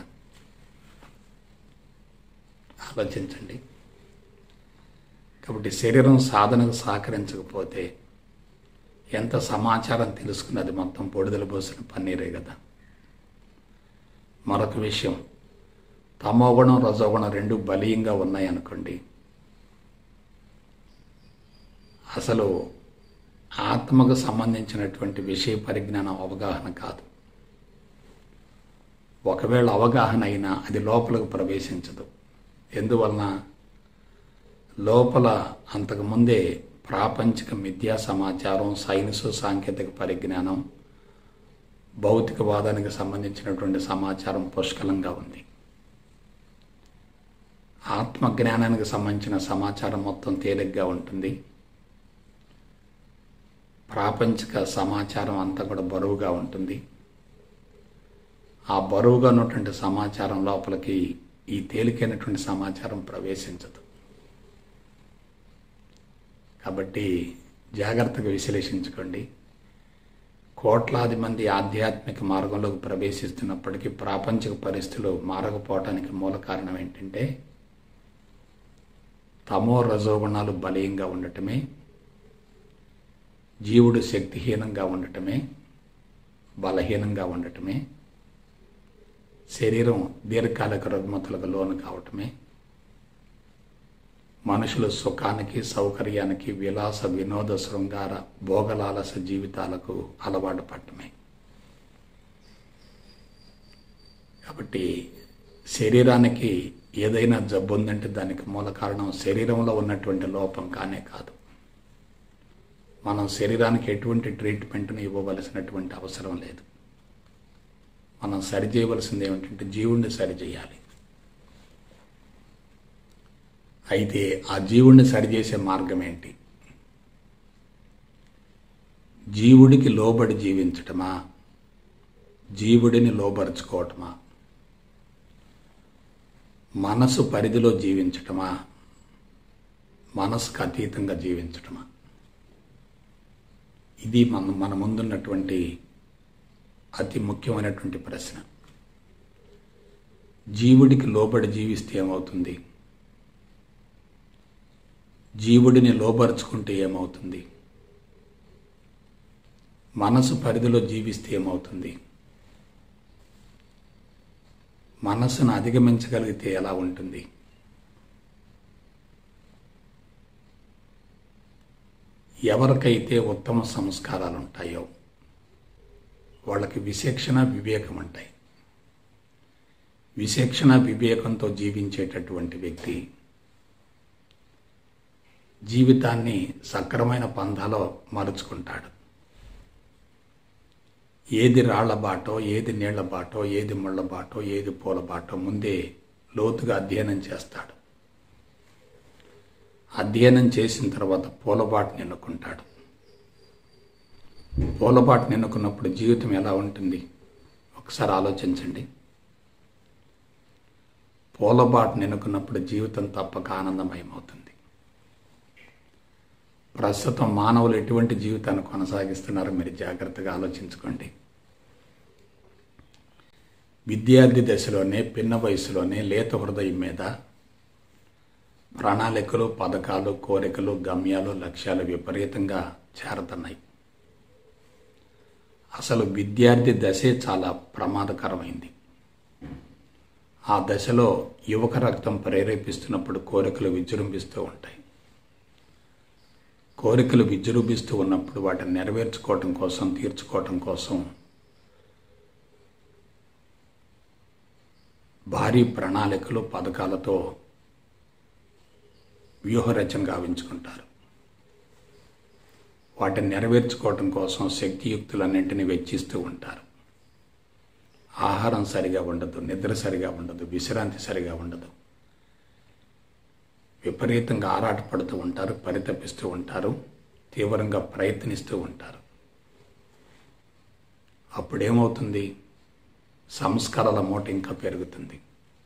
ఆలోచించండి కాబట్టి శరీరం సాధనకు సహకరించకపోతే ఎంత సమాచారం తెలుసుకున్నది మొత్తం పొడిదల పోసిన పన్నీరే కదా మరొక విషయం తమోగుణం రజోగుణం రెండు బలీయంగా ఉన్నాయనుకోండి అసలు ఆత్మకు సంబంధించినటువంటి విషయ పరిజ్ఞానం అవగాహన కాదు ఒకవేళ అవగాహన అయినా అది లోపలికి ప్రవేశించదు ఎందువలన లోపల అంతకుముందే ప్రాపంచిక మిథ్యా సమాచారం సైన్సు సాంకేతిక పరిజ్ఞానం భౌతికవాదానికి సంబంధించినటువంటి సమాచారం పుష్కలంగా ఉంది ఆత్మజ్ఞానానికి సంబంధించిన సమాచారం మొత్తం తేలిగ్గా ఉంటుంది ప్రాపంచిక సమాచారం అంతా కూడా బరువుగా ఉంటుంది ఆ బరువుగా ఉన్నటువంటి సమాచారం లోపలికి ఈ తేలికైనటువంటి సమాచారం ప్రవేశించదు కాబట్టి జాగ్రత్తగా విశ్లేషించుకోండి కోట్లాది మంది ఆధ్యాత్మిక మార్గంలోకి ప్రవేశిస్తున్నప్పటికీ ప్రాపంచిక పరిస్థితులు మారకపోవటానికి మూల కారణం ఏంటంటే తమో రజోగుణాలు బలీయంగా ఉండటమే జీవుడు శక్తిహీనంగా ఉండటమే బలహీనంగా ఉండటమే శరీరం దీర్ఘకాలిక రుగ్మతులకు లోను కావటమే మనుషులు సుఖానికి సౌకర్యానికి విలాస వినోద శృంగార భోగలాలస జీవితాలకు అలవాటు పట్టమే కాబట్టి శరీరానికి ఏదైనా జబ్బు ఉందంటే దానికి మూల కారణం శరీరంలో ఉన్నటువంటి లోపం కానే కాదు మనం శరీరానికి ఎటువంటి ట్రీట్మెంట్ని ఇవ్వవలసినటువంటి అవసరం లేదు మనం సరి చేయవలసింది ఏమిటంటే జీవుణ్ణి సరి చేయాలి అయితే ఆ జీవుణ్ణి సరిచేసే మార్గం ఏంటి జీవుడికి లోబడి జీవించటమా జీవుడిని లోబరుచుకోవటమా మనసు పరిధిలో జీవించటమా మనసుకు అతీతంగా జీవించటమా ఇది మన మన ముందున్నటువంటి అతి ముఖ్యమైనటువంటి ప్రశ్న జీవుడికి లోబడి జీవిస్తే ఏమవుతుంది జీవుడిని లోపరుచుకుంటే ఏమవుతుంది మనసు పరిధిలో జీవిస్తే ఏమవుతుంది మనస్సును అధిగమించగలిగితే ఎలా ఉంటుంది ఎవరికైతే ఉత్తమ సంస్కారాలు ఉంటాయో వాళ్ళకి విశేక్షణ వివేకం ఉంటాయి విశేక్షణ వివేకంతో జీవించేటటువంటి వ్యక్తి జీవితాన్ని సక్రమైన పంధాలో మలుచుకుంటాడు ఏది రాళ్ల బాటో ఏది నీళ్ల బాటో ఏది ముళ్ళ బాటో ఏది పూల బాటో ముందే లోతుగా అధ్యయనం చేస్తాడు అధ్యయనం చేసిన తర్వాత పూలబాటుని ఎన్నుకుంటాడు పూలబాటుని ఎన్నుకున్నప్పుడు జీవితం ఎలా ఉంటుంది ఒకసారి ఆలోచించండి పూలబాటుని ఎన్నుకున్నప్పుడు జీవితం తప్పక ఆనందమయమవుతుంది ప్రస్తుతం మానవులు ఎటువంటి జీవితాన్ని కొనసాగిస్తున్నారో మీరు జాగ్రత్తగా ఆలోచించుకోండి విద్యార్థి దశలోనే పిన్న వయసులోనే లేత హృదయం మీద ప్రణాళికలు పథకాలు కోరికలు గమ్యాలు లక్ష్యాలు విపరీతంగా చేరుతున్నాయి అసలు విద్యార్థి దశే చాలా ప్రమాదకరమైంది ఆ దశలో యువక రక్తం ప్రేరేపిస్తున్నప్పుడు కోరికలు విజృంభిస్తూ ఉంటాయి కోరికలు విజృంభిస్తూ ఉన్నప్పుడు వాటిని నెరవేర్చుకోవటం కోసం తీర్చుకోవటం కోసం భారీ ప్రణాళికలు పథకాలతో వ్యూహరచన గావించుకుంటారు వాటిని నెరవేర్చుకోవటం కోసం శక్తియుక్తులన్నింటినీ వెచ్చిస్తూ ఉంటారు ఆహారం సరిగా ఉండదు నిద్ర సరిగా ఉండదు విశ్రాంతి సరిగా ఉండదు విపరీతంగా ఆరాటపడుతూ ఉంటారు పరితపిస్తూ ఉంటారు తీవ్రంగా ప్రయత్నిస్తూ ఉంటారు అప్పుడేమవుతుంది సంస్కారాల మూట ఇంకా పెరుగుతుంది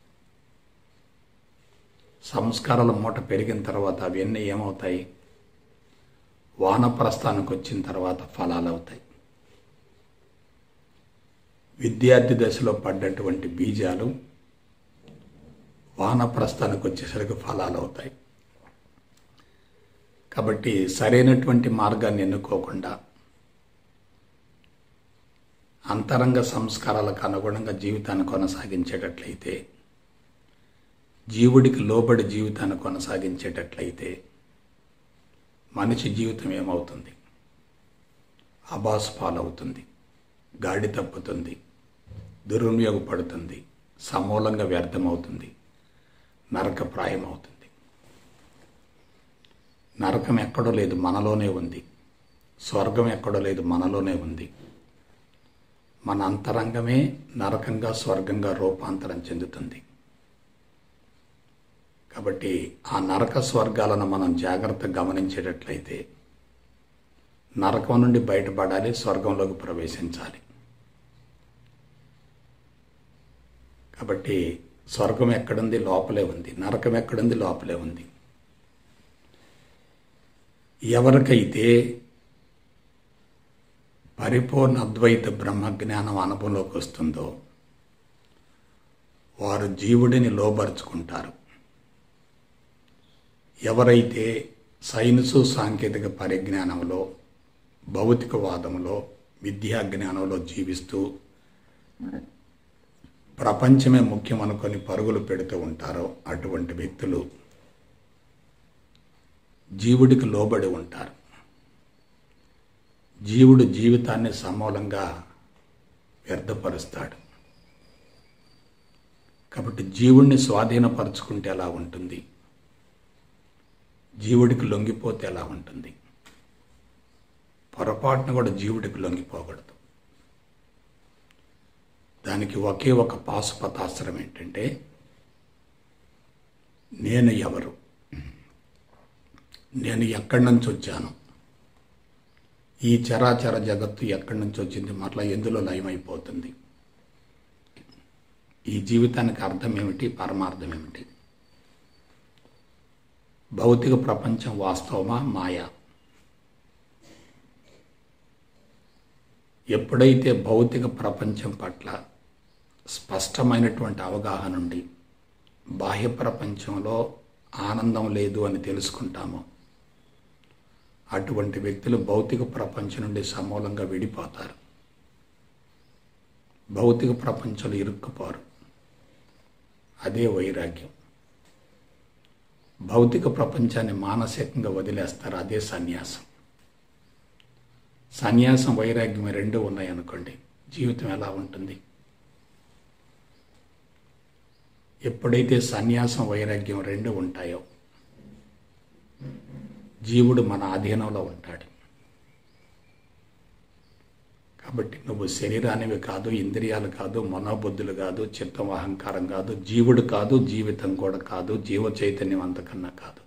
సంస్కారాల మూట పెరిగిన తర్వాత అవన్నీ ఏమవుతాయి వానప్రస్థానికి వచ్చిన తర్వాత ఫలాలు అవుతాయి విద్యార్థి దశలో పడ్డటువంటి బీజాలు వానప్రస్థానికి వచ్చేసరికి ఫలాలు అవుతాయి కాబట్టి సరైనటువంటి మార్గాన్ని ఎన్నుకోకుండా అంతరంగ సంస్కారాలకు అనుగుణంగా జీవితాన్ని కొనసాగించేటట్లయితే జీవుడికి లోబడి జీవితాన్ని కొనసాగించేటట్లయితే మనిషి జీవితం ఏమవుతుంది అబాస్ పాలవుతుంది గాడి తప్పుతుంది దుర్వినియోగపడుతుంది సమూలంగా వ్యర్థమవుతుంది నరకప్రాయం అవుతుంది నరకం ఎక్కడో లేదు మనలోనే ఉంది స్వర్గం ఎక్కడో లేదు మనలోనే ఉంది మన అంతరంగమే నరకంగా స్వర్గంగా రూపాంతరం చెందుతుంది కాబట్టి ఆ నరక స్వర్గాలను మనం జాగ్రత్తగా గమనించేటట్లయితే నరకం నుండి బయటపడాలి స్వర్గంలోకి ప్రవేశించాలి కాబట్టి స్వర్గం ఎక్కడుంది లోపలే ఉంది నరకం ఎక్కడుంది లోపలే ఉంది ఎవరికైతే పరిపూర్ణ అద్వైత బ్రహ్మజ్ఞానం అనుభవంలోకి వస్తుందో వారు జీవుడిని లోబరుచుకుంటారు ఎవరైతే సైన్సు సాంకేతిక పరిజ్ఞానంలో భౌతికవాదంలో విద్యా జ్ఞానంలో జీవిస్తూ ప్రపంచమే ముఖ్యం అనుకొని పరుగులు పెడుతూ ఉంటారో అటువంటి వ్యక్తులు జీవుడికి లోబడి ఉంటారు జీవుడు జీవితాన్ని సమూలంగా వ్యర్థపరుస్తాడు కాబట్టి జీవుణ్ణి స్వాధీనపరుచుకుంటే ఎలా ఉంటుంది జీవుడికి లొంగిపోతే ఎలా ఉంటుంది పొరపాటున కూడా జీవుడికి లొంగిపోకూడదు దానికి ఒకే ఒక పాశుపతాస్త్రం ఏంటంటే నేను ఎవరు నేను ఎక్కడి నుంచి వచ్చాను ఈ చరాచర జగత్తు ఎక్కడి నుంచి వచ్చింది మరలా ఎందులో లయమైపోతుంది ఈ జీవితానికి అర్థం ఏమిటి పరమార్థం ఏమిటి భౌతిక ప్రపంచం వాస్తవమా మాయా ఎప్పుడైతే భౌతిక ప్రపంచం పట్ల స్పష్టమైనటువంటి అవగాహన ఉండి బాహ్య ప్రపంచంలో ఆనందం లేదు అని తెలుసుకుంటామో అటువంటి వ్యక్తులు భౌతిక ప్రపంచం నుండి సమూలంగా విడిపోతారు భౌతిక ప్రపంచంలో ఇరుక్కుపోరు అదే వైరాగ్యం భౌతిక ప్రపంచాన్ని మానసికంగా వదిలేస్తారు అదే సన్యాసం సన్యాసం వైరాగ్యం రెండు ఉన్నాయనుకోండి జీవితం ఎలా ఉంటుంది ఎప్పుడైతే సన్యాసం వైరాగ్యం రెండు ఉంటాయో జీవుడు మన ఆధీనంలో ఉంటాడు కాబట్టి నువ్వు శరీరానివి కాదు ఇంద్రియాలు కాదు మనోబుద్ధులు కాదు చిత్తం అహంకారం కాదు జీవుడు కాదు జీవితం కూడా కాదు జీవ చైతన్యం అంతకన్నా కాదు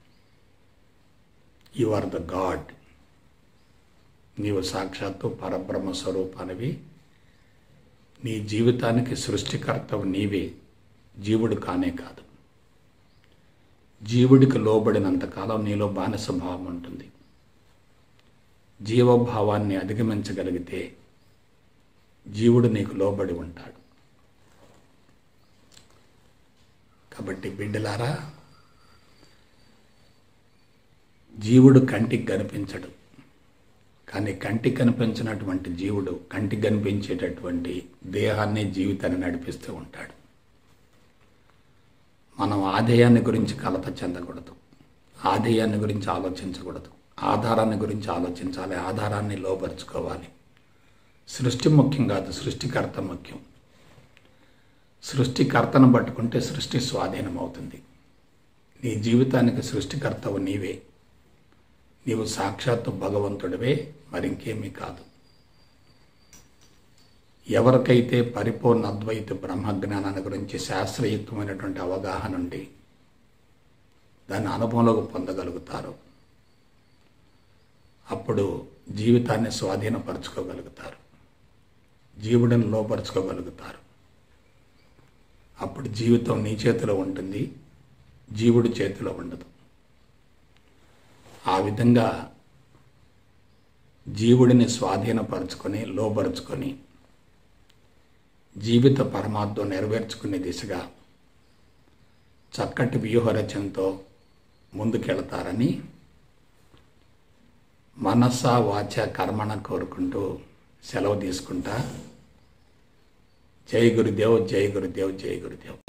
యు ఆర్ ద గాడ్ నీవు సాక్షాత్తు పరబ్రహ్మ స్వరూపానివి నీ జీవితానికి సృష్టికర్తవు నీవే జీవుడు కానే కాదు జీవుడికి లోబడినంతకాలం నీలో బానిస భావం ఉంటుంది జీవభావాన్ని అధిగమించగలిగితే జీవుడు నీకు లోబడి ఉంటాడు కాబట్టి బిడ్డలారా జీవుడు కంటికి కనిపించడు కానీ కంటికి కనిపించినటువంటి జీవుడు కంటికి కనిపించేటటువంటి దేహాన్ని జీవితాన్ని నడిపిస్తూ ఉంటాడు మనం ఆదాయాన్ని గురించి కలత చెందకూడదు ఆదాయాన్ని గురించి ఆలోచించకూడదు ఆధారాన్ని గురించి ఆలోచించాలి ఆధారాన్ని లోపరుచుకోవాలి సృష్టి ముఖ్యం కాదు సృష్టికర్త ముఖ్యం సృష్టికర్తను పట్టుకుంటే సృష్టి స్వాధీనం అవుతుంది నీ జీవితానికి సృష్టికర్తవు నీవే నీవు సాక్షాత్తు భగవంతుడివే మరింకేమీ కాదు ఎవరికైతే పరిపూర్ణ అద్వైత బ్రహ్మజ్ఞానాన్ని గురించి శాస్త్రయుక్తమైనటువంటి అవగాహన ఉండి దాన్ని అనుభవంలోకి పొందగలుగుతారు అప్పుడు జీవితాన్ని స్వాధీనపరచుకోగలుగుతారు జీవుడిని లోపరుచుకోగలుగుతారు అప్పుడు జీవితం నీ చేతిలో ఉంటుంది జీవుడి చేతిలో ఉండదు ఆ విధంగా జీవుడిని స్వాధీనపరుచుకొని లోపరుచుకొని జీవిత పరమార్థం నెరవేర్చుకునే దిశగా చక్కటి వ్యూహరచనతో ముందుకెళతారని మనస వాచ కర్మణ కోరుకుంటూ సెలవు తీసుకుంటా జై గురుదేవ్ జై గురుదేవ్ జై గురుదేవ్